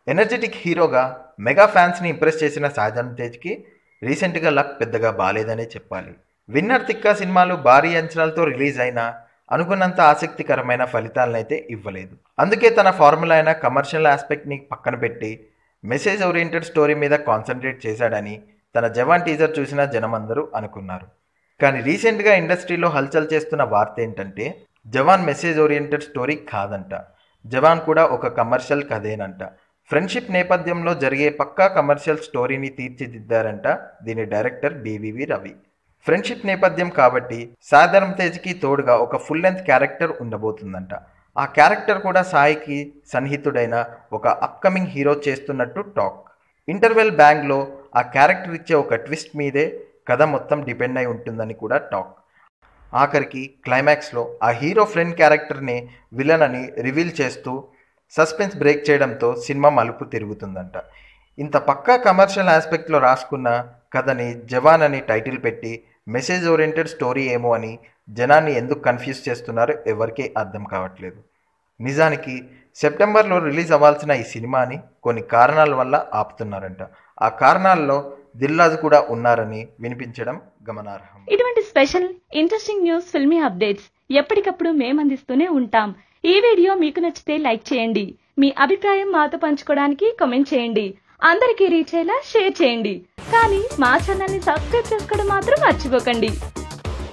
energetic హీరోగా mega ఫ్యాన్స్ని impress చేసిన సాధన్ తేజ్కి రీసెంట్గా లక్ పెద్దగా బాలేదనే చెప్పాలి విన్నర్ తిక్క సినిమాలు భారీ అంచనాలతో రిలీజ్ అయినా అనుకున్నంత ఆసక్తికరమైన ఫలితాలనైతే ఇవ్వలేదు అందుకే తన ఫార్ములా అయిన కమర్షియల్ ఆస్పెక్ట్ని పక్కన పెట్టి మెసేజ్ ఓరియంటెడ్ స్టోరీ మీద కాన్సన్ట్రేట్ చేశాడని తన జవాన్ టీజర్ చూసిన జనమందరూ అనుకున్నారు కానీ రీసెంట్గా ఇండస్ట్రీలో హల్చల్ చేస్తున్న వార్త ఏంటంటే జవాన్ మెసేజ్ ఓరియంటెడ్ స్టోరీ కాదంట జవాన్ కూడా ఒక కమర్షియల్ కథేనంట ఫ్రెండ్షిప్ నేపథ్యంలో జరిగే పక్కా కమర్షియల్ స్టోరీని తీర్చిదిద్దారంట దీని డైరెక్టర్ బీవీవి రవి ఫ్రెండ్షిప్ నేపథ్యం కాబట్టి సాధారణ తేజ్కి తోడుగా ఒక ఫుల్ లెంత్ క్యారెక్టర్ ఉండబోతుందంట ఆ క్యారెక్టర్ కూడా సాయికి సన్నిహితుడైన ఒక అప్కమింగ్ హీరో చేస్తున్నట్టు టాక్ ఇంటర్వెల్ బ్యాంగ్లో ఆ క్యారెక్టర్ ఇచ్చే ఒక ట్విస్ట్ మీదే కథ మొత్తం డిపెండ్ అయి ఉంటుందని కూడా టాక్ ఆఖరికి క్లైమాక్స్లో ఆ హీరో ఫ్రెండ్ క్యారెక్టర్ని విలన్ అని రివీల్ చేస్తూ సస్పెన్స్ బ్రేక్ చేయడంతో సినిమా మలుపు తిరుగుతుందంట ఇంత పక్కా కమర్షియల్ ఆస్పెక్ట్లో రాసుకున్న కథని జవాన్ అని టైటిల్ పెట్టి మెసేజ్ ఓరియంటెడ్ స్టోరీ ఏమో అని జనాన్ని ఎందుకు కన్ఫ్యూజ్ చేస్తున్నారో ఎవరికీ అర్థం కావట్లేదు నిజానికి సెప్టెంబర్లో రిలీజ్ అవ్వాల్సిన ఈ సినిమాని కొన్ని కారణాల వల్ల ఆపుతున్నారంట ఆ కారణాల్లో దిల్రాజు కూడా ఉన్నారని వినిపించడం గమనార్హం ఇటువంటి special interesting news filmy updates ఎప్పటికప్పుడు మేము అందిస్తూనే ఉంటాం ఈ వీడియో మీకు నచ్చితే లైక్ చేయండి మీ అభిప్రాయం మాతో పంచుకోవడానికి కామెంట్ చేయండి అందరికీ రీచ్ అయ్యేలా షేర్ చేయండి కానీ మా ఛానల్ ని సబ్స్క్రైబ్ చేసుకోవడం మాత్రం మర్చిపోకండి